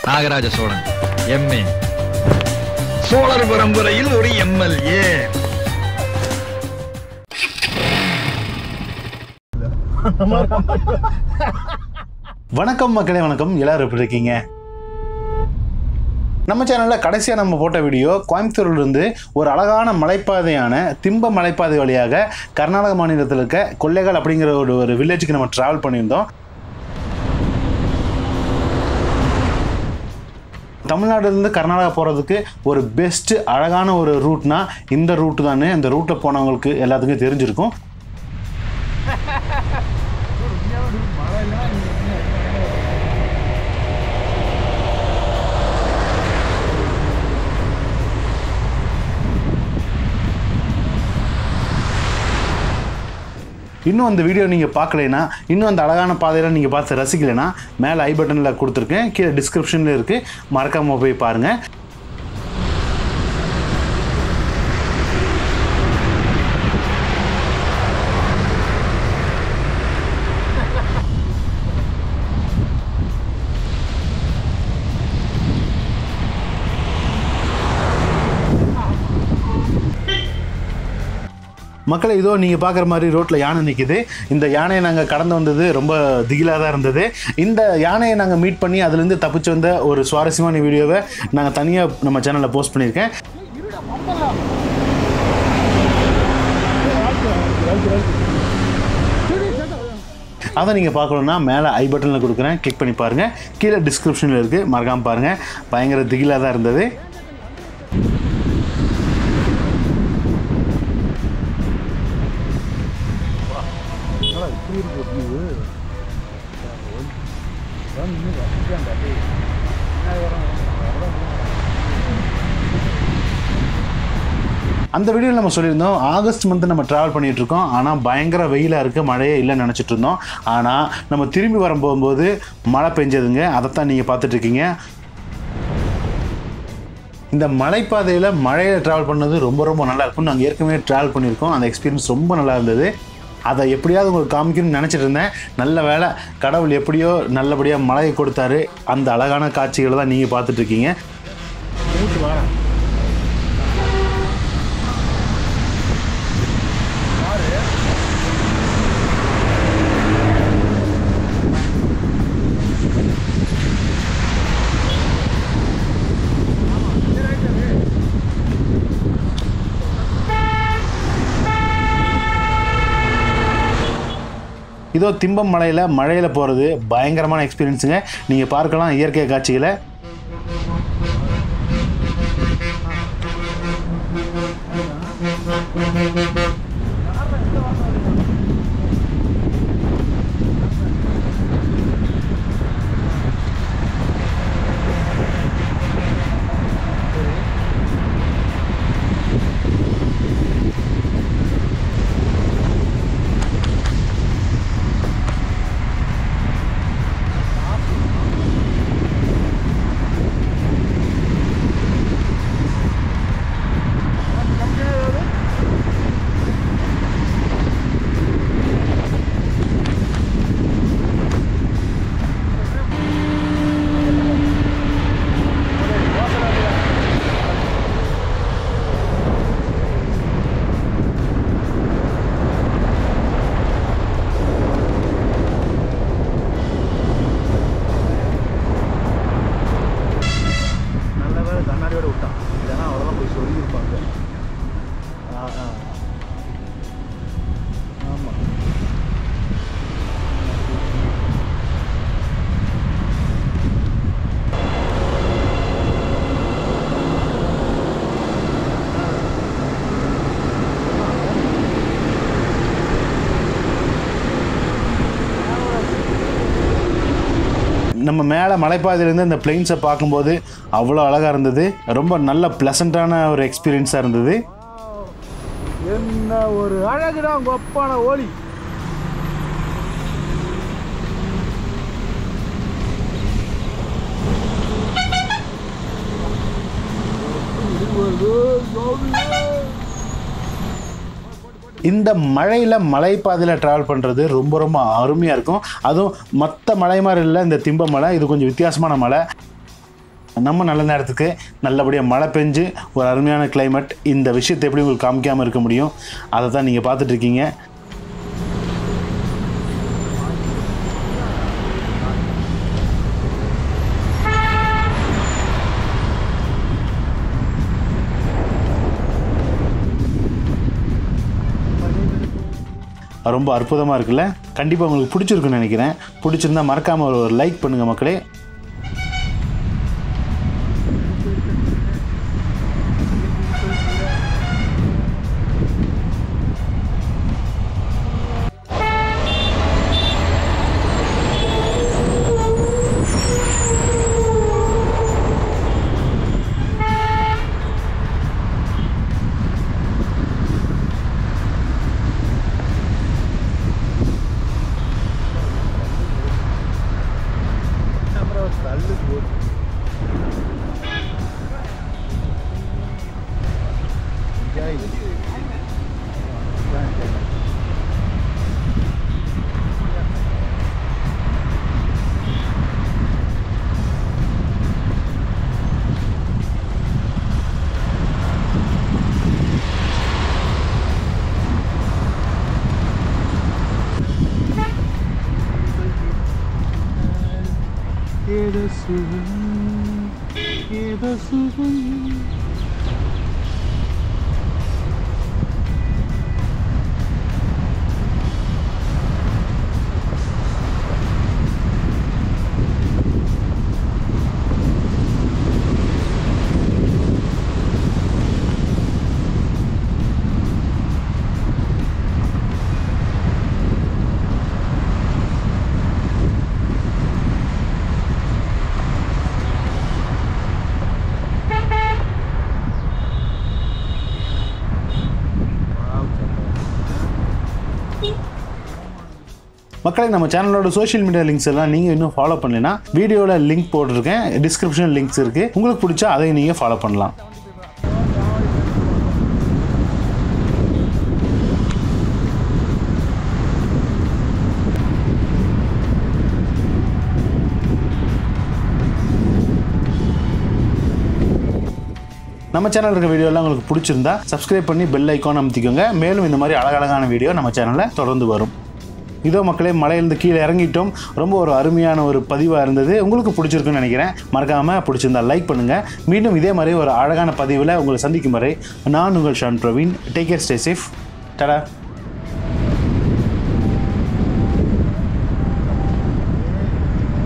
Nagaraj Cholan MA சோழர் பரம்பரையில் ஒரு MLA வணக்கம் மக்களே வணக்கம் எல்லாரும் எப்படி இருக்கீங்க நம்ம சேனலில் கடைசியாக நம்ம போட்ட வீடியோ கோயம்புத்தூர்லேருந்து ஒரு அழகான மலைப்பாதையான திம்ப மலைப்பாதை வழியாக கர்நாடக மாநிலத்தில் இருக்க கொல்லைகள் அப்படிங்கிற ஒரு ஒரு வில்லேஜுக்கு நம்ம ட்ராவல் பண்ணியிருந்தோம் தமிழ்நாடுலேருந்து கர்நாடகா போகிறதுக்கு ஒரு பெஸ்ட்டு அழகான ஒரு ரூட்னா இந்த ரூட்டு தானே இந்த ரூட்டில் போனவங்களுக்கு எல்லாத்துக்கும் தெரிஞ்சிருக்கும் இன்னும் அந்த வீடியோ நீங்கள் பார்க்கலைன்னா இன்னும் அந்த அழகான பாதையெல்லாம் நீங்கள் பார்த்து ரசிக்கலைன்னா மேலே ஐ பட்டனில் கொடுத்துருக்கேன் கீழே டிஸ்கிரிப்ஷனில் இருக்குது மறக்காமல் போய் பாருங்கள் மக்களை இதோ நீங்கள் பார்க்குற மாதிரி ரோட்டில் யானை நிற்கிது இந்த யானையை நாங்கள் கடந்து வந்தது ரொம்ப திகிலாக தான் இருந்தது இந்த யானையை நாங்கள் மீட் பண்ணி அதுலேருந்து தப்பிச்சு வந்த ஒரு சுவாரஸ்யமான வீடியோவை நாங்கள் தனியாக நம்ம சேனலில் போஸ்ட் பண்ணியிருக்கேன் அதை நீங்கள் பார்க்கணுன்னா மேலே ஐ பட்டனில் கொடுக்குறேன் கிளிக் பண்ணி பாருங்கள் கீழே டிஸ்கிரிப்ஷனில் இருக்குது மறக்காமல் பாருங்கள் பயங்கர திகிலாக தான் இருந்தது அந்த வீடியோவில் நம்ம சொல்லியிருந்தோம் ஆகஸ்ட் மந்த் நம்ம ட்ராவல் பண்ணிட்டு இருக்கோம் ஆனால் பயங்கர வெயிலாக இருக்குது மழையே இல்லைன்னு நினச்சிட்டு இருந்தோம் ஆனால் நம்ம திரும்பி வரும்போது மழை பெஞ்சதுங்க அதைத்தான் நீங்கள் பார்த்துட்டு இருக்கீங்க இந்த மலைப்பாதையில் மழையில் ட்ராவல் பண்ணது ரொம்ப ரொம்ப நல்லா இருக்கும் நாங்கள் ஏற்கனவே ட்ராவல் பண்ணியிருக்கோம் அந்த எக்ஸ்பீரியன்ஸ் ரொம்ப நல்லா இருந்தது அதை எப்படியாவது உங்களுக்கு காமிக்கணும்னு நினச்சிட்டு இருந்தேன் நல்ல வேலை கடவுள் எப்படியோ நல்லபடியாக மழையை கொடுத்தாரு அந்த அழகான காட்சிகளை தான் நீங்கள் பார்த்துட்ருக்கீங்க இதோ திம்பம் மலையில் மழையில் போகிறது பயங்கரமான எக்ஸ்பீரியன்ஸுங்க நீங்கள் பார்க்கலாம் இயற்கை காட்சிகளை நல்ல வேலை கண்ணாடியோட விட்டான் இல்லைன்னா அவ்வளோதான் போய் சொல்லியிருப்பாங்க ஆ ஆ ஆமாம் நம்ம மேலே மலைப்பாதையிலேருந்து இந்த பிளெயின்ஸை பார்க்கும்போது அவ்வளோ அழகாக இருந்தது ரொம்ப நல்ல ப்ளசண்ட்டான ஒரு எக்ஸ்பீரியன்ஸாக இருந்தது என்ன ஒரு அழகுடா உங்க அப்பான ஓலி இந்த மழையில் மலைப்பாதையில் ட்ராவல் பண்ணுறது ரொம்ப ரொம்ப அருமையாக இருக்கும் அதுவும் மற்ற மலை மாதிரி இல்லை இந்த திம்ப மலை இது கொஞ்சம் வித்தியாசமான மலை நம்ம நல்ல நேரத்துக்கு நல்லபடியாக மழை பெஞ்சு ஒரு அருமையான climate இந்த விஷயத்தை எப்படி உங்களுக்கு காமிக்காமல் இருக்க முடியும் அதை தான் நீங்கள் பார்த்துட்டு இருக்கீங்க ரொம்ப அற்புதமாக இருக்குல்ல கண்டிப்பாக உங்களுக்கு பிடிச்சிருக்குன்னு நினைக்கிறேன் பிடிச்சிருந்தா மறக்காமல் ஒரு லைக் பண்ணுங்கள் மக்களே கல்லு போட்டு ஜாய் ஏதோ சுகம் ஏதோ சுகம் மக்களை நம்ம சேனலோட சோஷியல் மீடியா லிங்க்ஸ் எல்லாம் நீங்கள் இன்னும் ஃபாலோ பண்ணலைன்னா வீடியோவில் லிங்க் போட்டிருக்கேன் டிஸ்கிரிப்ஷன் லிங்க்ஸ் இருக்குது உங்களுக்கு பிடிச்சா அதையும் நீங்கள் ஃபாலோ பண்ணலாம் நம்ம சேனல் இருக்க வீடியோலாம் உங்களுக்கு பிடிச்சிருந்தா சப்ஸ்கிரைப் பண்ணி பெல் ஐக்கான் அமைத்திக்கோங்க மேலும் இந்த மாதிரி அழகழகான வீடியோ நம்ம சேனலில் தொடர்ந்து வரும் இதோ மக்களே மலையிலேருந்து கீழே இறங்கிட்டோம் ரொம்ப ஒரு அருமையான ஒரு பதிவாக இருந்தது உங்களுக்கு பிடிச்சிருக்குன்னு நினைக்கிறேன் மறக்காமல் பிடிச்சிருந்தா லைக் பண்ணுங்கள் மீண்டும் இதே மாதிரி ஒரு அழகான பதிவில் உங்களை சந்திக்கும் வரை நான் உங்கள் Shan Praveen take care stay safe டடா